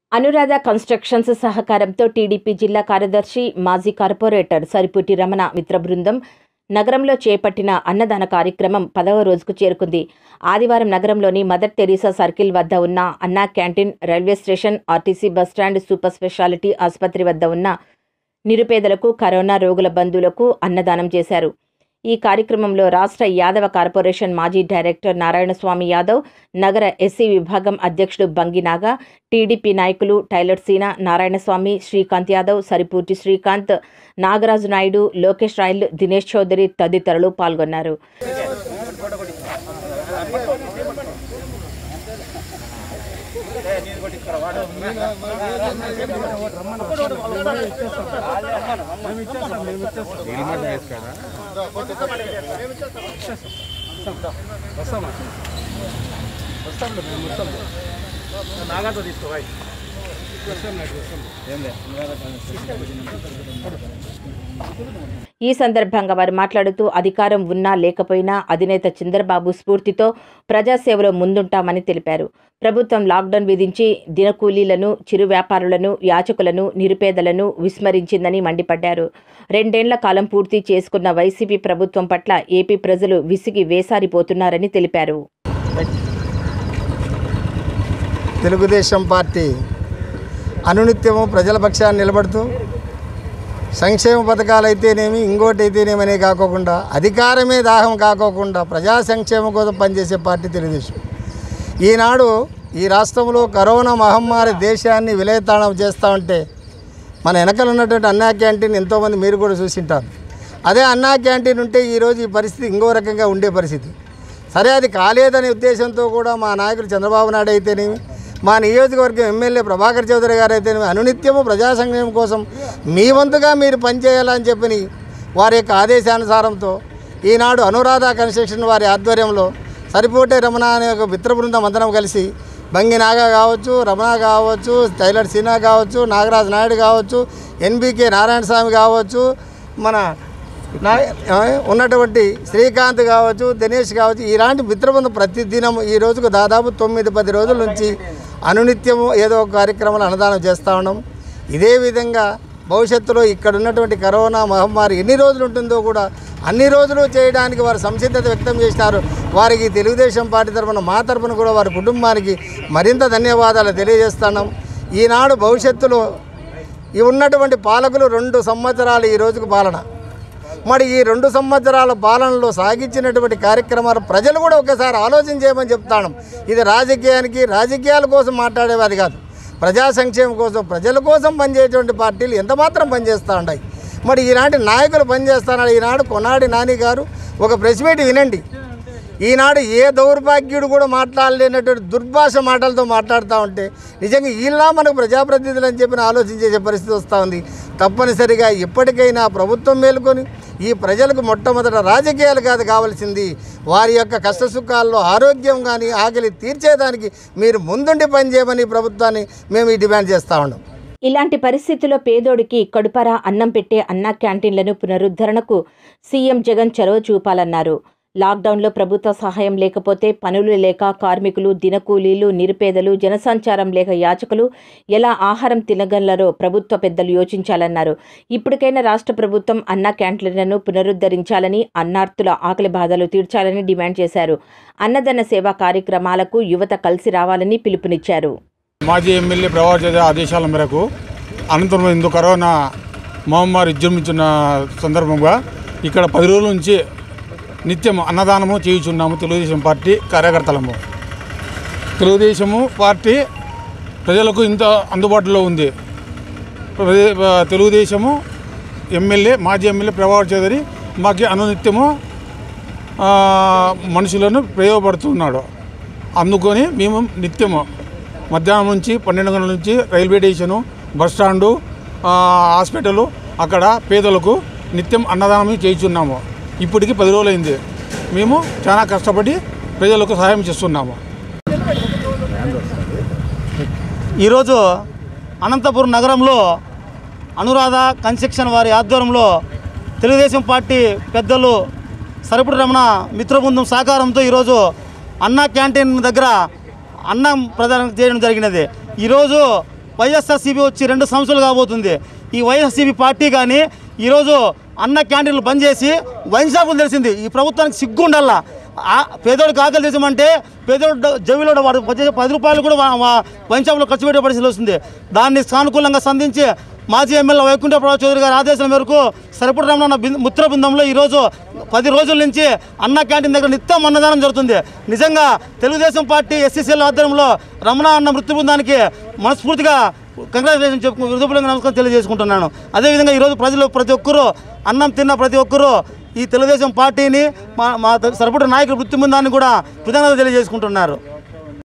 Anuradha constructions సహకారంతో TDP జిల్లా కార్యదర్శి మాజీ కార్పొరేటర్ సరిపుటి రమణ మిత్ర బృందం నగరంలో చేపట్టిన అన్నదాన కార్యక్రమం పదవ రోజుకు చేరుకుంది ఆదివారం నగరంలోని మదర్ తెరీసా సర్కిల్ వద్ద ఉన్న Anna canteen railway station RTC bus stand super specialty ఆసుపత్రి వద్ద ఉన్న నిరుపేదలకు కరోనా రోగుల బంధువులకు అన్నదానం చేశారు ఈ కార్యక్రమంలో రాష్ట్ర యాదవ కార్పొరేషన్ మాజీ డైరెక్టర్ నారాయణస్వామి యాదవ్ నగర ఎస్సీ విభాగం అధ్యక్షుడు బంగినాగా టీడీపీ నాయకులు టైలర్ సీన నారాయణస్వామి శ్రీకాంత్ యాదవ్ సరిపూర్తి శ్రీకాంత్ నాగరాజు నాయుడు లోకేష్ రాయల్ దినేష్ చౌదరి తదితరులు పాల్గొన్నారు నాగాతో తీసుకో ఈ సందర్భంగా వారు మాట్లాడుతూ అధికారం ఉన్నా లేకపోయినా అధినేత చంద్రబాబు స్ఫూర్తితో ప్రజాసేవలో ముందుంటామని తెలిపారు ప్రభుత్వం లాక్డౌన్ విధించి దినకూలీలను చిరు వ్యాపారులను యాచకులను నిరుపేదలను విస్మరించిందని మండిపడ్డారు రెండేండ్ల కాలం పూర్తి చేసుకున్న వైసీపీ ప్రభుత్వం పట్ల ఏపీ ప్రజలు విసిగి వేసారిపోతున్నారని తెలిపారు తెలుగుదేశం పార్టీ అనునిత్యము ప్రజల పక్షాన్ని నిలబడుతూ సంక్షేమ పథకాలు అయితేనేమి ఇంకోటి అయితేనేమనే కాకోకుండా అధికారమే దాహం కాకోకుండా ప్రజా సంక్షేమం కోసం పనిచేసే పార్టీ తెలుగుదేశం ఈనాడు ఈ రాష్ట్రంలో కరోనా మహమ్మారి దేశాన్ని విలయతాళం చేస్తూ ఉంటే మన వెనకలు ఉన్నటువంటి అన్నా క్యాంటీన్ ఎంతోమంది మీరు కూడా చూసింటారు అదే అన్నా క్యాంటీన్ ఉంటే ఈరోజు ఈ పరిస్థితి ఇంకో రకంగా ఉండే పరిస్థితి సరే అది కాలేదనే ఉద్దేశంతో కూడా మా నాయకులు చంద్రబాబు నాయుడు అయితేనేమి మా నియోజకవర్గం ఎమ్మెల్యే ప్రభాకర్ చౌదరి గారు అయితేనేమి అనునిత్యము ప్రజా సంక్షేమం కోసం మీ వంతుగా మీరు పనిచేయాలని చెప్పని వారి యొక్క ఆదేశానుసారంతో ఈనాడు అనురాధ కన్స్ట్రక్షన్ వారి ఆధ్వర్యంలో సరిపోటే రమణ అనే ఒక మిత్ర బృందం అందరం కలిసి బంగి నాగా కావచ్చు రమణ కావచ్చు టైలర్ సిన్హా కావచ్చు నాగరాజ్ నాయుడు కావచ్చు ఎన్బికే నారాయణ స్వామి కావచ్చు మన నా ఆ, ఉన్నటువంటి శ్రీకాంత్ కావచ్చు దినేష్ కావచ్చు ఇలాంటి మిత్రబృందం ప్రతిదినం ఈ రోజుకు దాదాపు తొమ్మిది పది రోజుల నుంచి అనునిత్యము ఏదో ఒక కార్యక్రమాలు అన్నదానం చేస్తూ ఉన్నాం ఇదే విధంగా భవిష్యత్తులో ఇక్కడ ఉన్నటువంటి కరోనా మహమ్మారి ఎన్ని రోజులు ఉంటుందో కూడా అన్ని రోజులు చేయడానికి వారు సంసిద్ధత వ్యక్తం చేసినారు వారికి తెలుగుదేశం పార్టీ తరఫున మా తరఫున కూడా వారి కుటుంబానికి మరింత ధన్యవాదాలు తెలియజేస్తున్నాం ఈనాడు భవిష్యత్తులో ఈ ఉన్నటువంటి పాలకులు రెండు సంవత్సరాలు ఈ రోజుకు పాలన మరి ఈ రెండు సంవత్సరాల పాలనలో సాగించినటువంటి కార్యక్రమాలు ప్రజలు కూడా ఒకసారి ఆలోచన చేయమని చెప్తాను ఇది రాజకీయానికి రాజకీయాల కోసం మాట్లాడేది కాదు ప్రజా సంక్షేమం కోసం ప్రజల కోసం పనిచేసేటువంటి పార్టీలు ఎంత మాత్రం పనిచేస్తూ ఉన్నాయి మరి ఈనాటి నాయకులు పనిచేస్తున్నారు ఈనాడు కొనాడి నాని గారు ఒక ప్రెస్ మీట్ వినండి ఈనాడు ఏ దౌర్భాగ్యుడు కూడా మాట్లాడలేనటువంటి దుర్భాష మాటలతో మాట్లాడుతూ ఉంటే నిజంగా వీళ్ళ మనకు ప్రజాప్రతినిధులు అని చెప్పి ఆలోచించే పరిస్థితి వస్తూ ఉంది తప్పనిసరిగా ఎప్పటికైనా ప్రభుత్వం మేలుకొని ఈ ప్రజలకు మొట్టమొదట రాజకీయాలు కాదు కావాల్సింది వారి యొక్క కష్ట సుఖాల్లో ఆరోగ్యం కానీ ఆకలి తీర్చేదానికి మీరు ముందుండి పనిచేయమని ప్రభుత్వాన్ని మేము ఈ డిమాండ్ చేస్తూ ఉన్నాం ఇలాంటి పరిస్థితుల్లో పేదోడికి కడుపరా అన్నం పెట్టే అన్నా క్యాంటీన్లను పునరుద్ధరణకు సీఎం జగన్ చొరవ చూపాలన్నారు లాక్డౌన్లో ప్రభుత్వ సహాయం లేకపోతే పనులు లేక కార్మికులు దినకూలీలు నిరుపేదలు జనసంచారం లేక యాచకులు ఎలా ఆహారం తినగలరో ప్రభుత్వ పెద్దలు యోచించాలన్నారు ఇప్పటికైనా రాష్ట్ర ప్రభుత్వం అన్నా క్యాంటీన్లను పునరుద్ధరించాలని అన్నార్థుల ఆకలి బాధలు తీర్చాలని డిమాండ్ చేశారు అన్నదాన సేవా కార్యక్రమాలకు యువత కలిసి రావాలని పిలుపునిచ్చారు మాజీ ఎమ్మెల్యే ప్రభాకర్ చౌదరి ఆదేశాల మేరకు అనంతరం ఇందు కరోనా మహమ్మారి విజృంభించిన సందర్భంగా ఇక్కడ పది రోజుల నుంచి నిత్యం అన్నదానము చేయుచున్నాము తెలుగుదేశం పార్టీ కార్యకర్తలము తెలుగుదేశము పార్టీ ప్రజలకు ఇంత అందుబాటులో ఉంది ప్రదే- తెలుగుదేశము ఎమ్మెల్యే మాజీ ఎమ్మెల్యే ప్రభాకర్ చౌదరి మాకు అనునిత్యము ఆ, మనుషులను ప్రయోగపడుతున్నాడు అందుకొని మేము నిత్యము మధ్యాహ్నం నుంచి పన్నెండు గంటల నుంచి రైల్వే స్టేషను బస్ స్టాండు ఆ, హాస్పిటల్ అక్కడ పేదలకు నిత్యం అన్నదానం చేయించున్నాము ఇప్పటికి పది రోజులైంది మేము చాలా కష్టపడి ప్రజలకు సహాయం చేస్తున్నాము ఈరోజు అనంతపురం నగరంలో అనురాధ కన్స్ట్రక్షన్ వారి ఆధ్వర్యంలో తెలుగుదేశం పార్టీ పెద్దలు సరిపుడు రమణ మిత్రబృందం సహకారంతో ఈరోజు అన్నా క్యాంటీన్ దగ్గర అన్నం ప్రదానం చేయడం జరిగినది ఈరోజు వైఎస్ఆర్సీపీ వచ్చి రెండు సంవత్సరాలు కాబోతుంది ఈ వైఎస్ఆర్సీపీ పార్టీ కానీ ఈరోజు అన్న క్యాంటీన్లు బంద్ చేసి వైన్ షాపులు తెలిసింది ఈ ప్రభుత్వానికి సిగ్గు ఉండాలా ఆ పేదోడికి ఆకలి తెచ్చమంటే పేదోడు జవిలో వాడు వచ్చే పది రూపాయలు కూడా వా- వా- వైన్ షాపులో ఖర్చు పెట్టే పరిస్థితి వస్తుంది దాన్ని సానుకూలంగా సంధించి మాజీ ఎమ్మెల్యే వైకుంఠప్రభు చౌదరి గారి ఆదేశాల మేరకు సరిపడి రమణ బింద- ముత్ర బృందంలో ఈరోజు పది రోజుల నుంచి అన్న క్యాంటీన్ దగ్గర నిత్యం అన్నదానం జరుగుతుంది నిజంగా తెలుగుదేశం పార్టీ ఎస్సీసీల ఆధ్వర్యంలో రమణ అన్న మృత్యు బృందానికి మనస్ఫూర్తిగా కంగ్రాచులేషన్ చెప్పు హృదయపూర్వక నమస్కారం తెలియజేసుకుంటున్నాను అదేవిధంగా ఈరోజు ప్రజలు ప్రతి ఒక్కరూ అన్నం తిన్న ప్రతి ఒక్కరూ ఈ తెలుగుదేశం పార్టీని మా మా సరిపడి నాయకుల మృత్యు బృందాన్ని కూడా కృతజ్ఞత తెలియజేసుకుంటున్నారు